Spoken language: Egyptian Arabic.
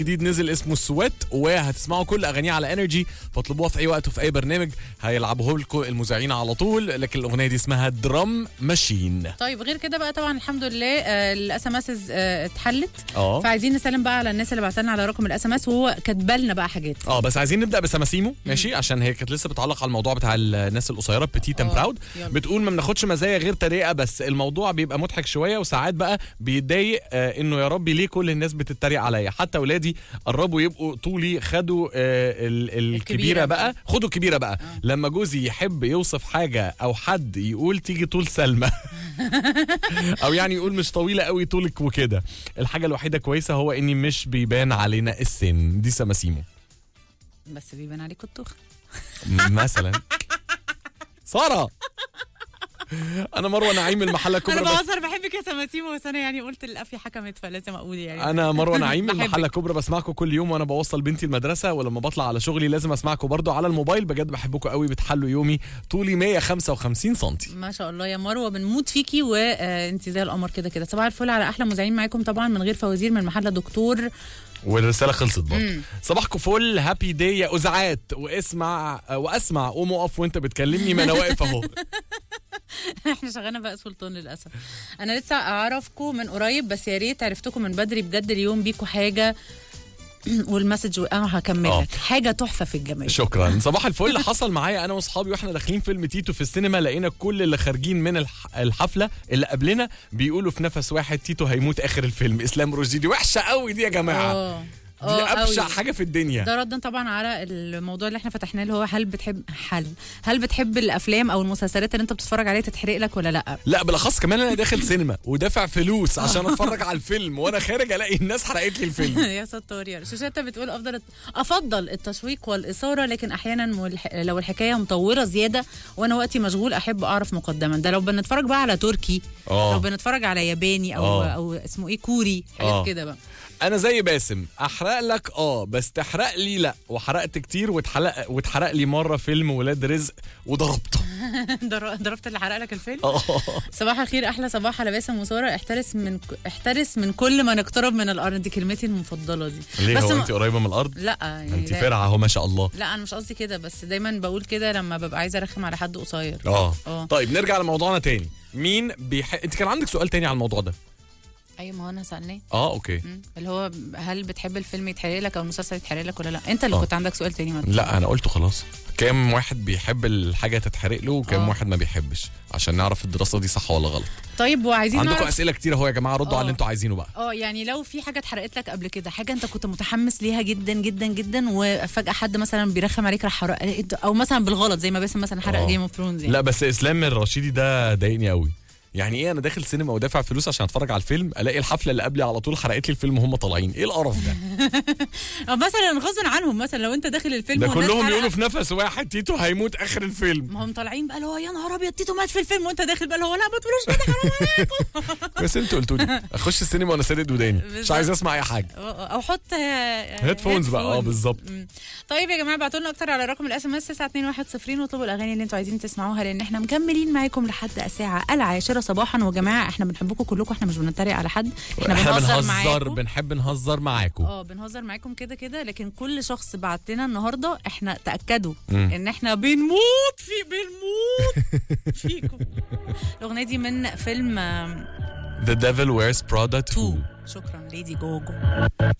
جديد نزل اسمه سويت وهتسمعوا كل اغانيه على انرجي فاطلبوها في اي وقت وفي اي برنامج هيلعبوه لكم المذيعين على طول لكن الاغنيه دي اسمها درام ماشين طيب غير كده بقى طبعا الحمد لله الاس ام اس اتحلت اه فعايزين نسلم بقى على الناس اللي بعتلنا على رقم الاس ام اس وهو كاتبه لنا بقى حاجات اه بس عايزين نبدا بسماسيمو ماشي عشان هي كانت لسه بتعلق على الموضوع بتاع الناس القصيره بتيت اند آه، براود يلا. بتقول ما بناخدش مزايا غير تريقه بس الموضوع بيبقى مضحك شويه وساعات بقى بيتضايق آه انه يا ربي ليه كل الناس بتتريق عليا حتى اولادي قربوا يبقوا طولي خدوا آه ال- الكبيره الكبيرة بقى خدوا الكبيره بقى لما جوزي يحب يوصف حاجه او حد يقول تيجي طول سلمى او يعني يقول مش طويله قوي طولك وكده الحاجه الوحيده كويسه هو اني مش بيبان علينا السن دي سماسيمو بس بيبان عليك التخن مثلا ساره انا مروه نعيم المحله الكبرى انا بس بهزر بحبك يا سماسيمو بس انا يعني قلت القفي حكمت فلازم اقول يعني انا مروه نعيم بحبك. المحله الكبرى بسمعكم كل يوم وانا بوصل بنتي المدرسه ولما بطلع على شغلي لازم اسمعكم برضو على الموبايل بجد بحبكم قوي بتحلوا يومي طولي 155 سم ما شاء الله يا مروه بنموت فيكي وانت زي القمر كده كده صباح الفل على احلى مذيعين معاكم طبعا من غير فوازير من محل دكتور والرساله خلصت برضه صباحكم فل هابي داي يا ازعات واسمع واسمع قوم اقف وانت بتكلمني ما انا واقف اهو احنا شغالنا بقى سلطان للاسف انا لسه اعرفكم من قريب بس يا ريت عرفتكم من بدري بجد اليوم بيكوا حاجه والمسج انا هكمل آه. لك حاجه تحفه في الجمال شكرا صباح الفل حصل معايا انا واصحابي واحنا داخلين فيلم تيتو في السينما لقينا كل اللي خارجين من الح- الحفله اللي قبلنا بيقولوا في نفس واحد تيتو هيموت اخر الفيلم اسلام رشدي دي وحشه قوي دي يا جماعه اه دي اه ابشع قوي. حاجه في الدنيا ده ردا طبعا على الموضوع اللي احنا فتحناه اللي هو هل بتحب هل هل بتحب الافلام او المسلسلات اللي انت بتتفرج عليها تتحرق لك ولا لا لا بالاخص كمان انا داخل سينما ودافع فلوس عشان اتفرج على الفيلم وانا خارج الاقي الناس حرقت لي الفيلم يا ستار يا شوشتة بتقول افضل افضل التشويق والاثاره لكن احيانا والح- لو الحكايه مطوله زياده وانا وقتي مشغول احب اعرف مقدما ده لو بنتفرج بقى على تركي آه. لو بنتفرج على ياباني او آه. او اسمه ايه كوري آه. حاجات كده بقى انا زي باسم احرق لك اه بس تحرق لي لا وحرقت كتير واتحرق واتحرق لي مره فيلم ولاد رزق وضربته در- ضربت اللي حرق لك الفيلم اه صباح الخير احلى صباح على باسم وساره احترس من ك- احترس من كل ما نقترب من الارض دي كلمتي المفضله دي ليه بس هو ما- انت قريبه من الارض لا يعني انت لا- فرعه اهو ما شاء الله لا انا مش قصدي كده بس دايما بقول كده لما ببقى عايزه ارخم على حد قصير اه اه. طيب نرجع لموضوعنا تاني مين بيح... انت كان عندك سؤال تاني على الموضوع ده ايوه ما هو انا سالناه اه اوكي مم. اللي هو هل بتحب الفيلم يتحرق لك او المسلسل يتحرق لك ولا لا انت اللي آه. كنت عندك سؤال تاني ما لا انا قلته خلاص كام واحد بيحب الحاجه تتحرق له وكام اه. واحد ما بيحبش عشان نعرف الدراسه دي صح ولا غلط طيب وعايزين عندكم نعرف اسئله كتير اهو يا جماعه ردوا اه. على اللي انتوا عايزينه بقى اه يعني لو في حاجه اتحرقت لك قبل كده حاجه انت كنت متحمس ليها جدا جدا جدا وفجاه حد مثلا بيرخم عليك راح حرق او مثلا بالغلط زي ما باسم مثلا حرق اه. جيم اوف ثرونز يعني لا بس اسلام الرشيدي ده ضايقني قوي يعني ايه انا داخل سينما ودافع فلوس عشان اتفرج على الفيلم الاقي الحفله اللي قبلي على طول حرقت لي الفيلم وهم طالعين ايه القرف ده او مثلا غصب عنهم مثلا لو انت داخل الفيلم ده والناس كلهم حرقت- يقولوا في نفس واحد تيتو هيموت اخر الفيلم ما هم طالعين بقى اللي هو يا نهار ابيض تيتو مات في الفيلم وانت داخل بقى اللي هو لا ما تقولوش كده حرام عليكم بس انتوا قلتوا لي اخش السينما وانا سادد وداني مش بالظبط. عايز اسمع اي حاجه او حط هيدفونز بقى اه بالظبط مم. طيب يا جماعه ابعتوا لنا اكتر على رقم الاس ام اس 92110 واطلبوا الاغاني اللي انتوا عايزين تسمعوها لان احنا مكملين معاكم لحد الساعه العاشره صباحا وجماعه احنا بنحبكم كلكم احنا مش بنتريق على حد احنا احنا بنهزر بنهزر معاكم بنحب نهزر معاكم اه بنهزر معاكم كده كده لكن كل شخص بعت لنا النهارده احنا تاكدوا مم. ان احنا بنموت في بنموت فيكم الاغنيه دي من فيلم آم، The Devil Wears Prada 2 تو شكرا ليدي جوجو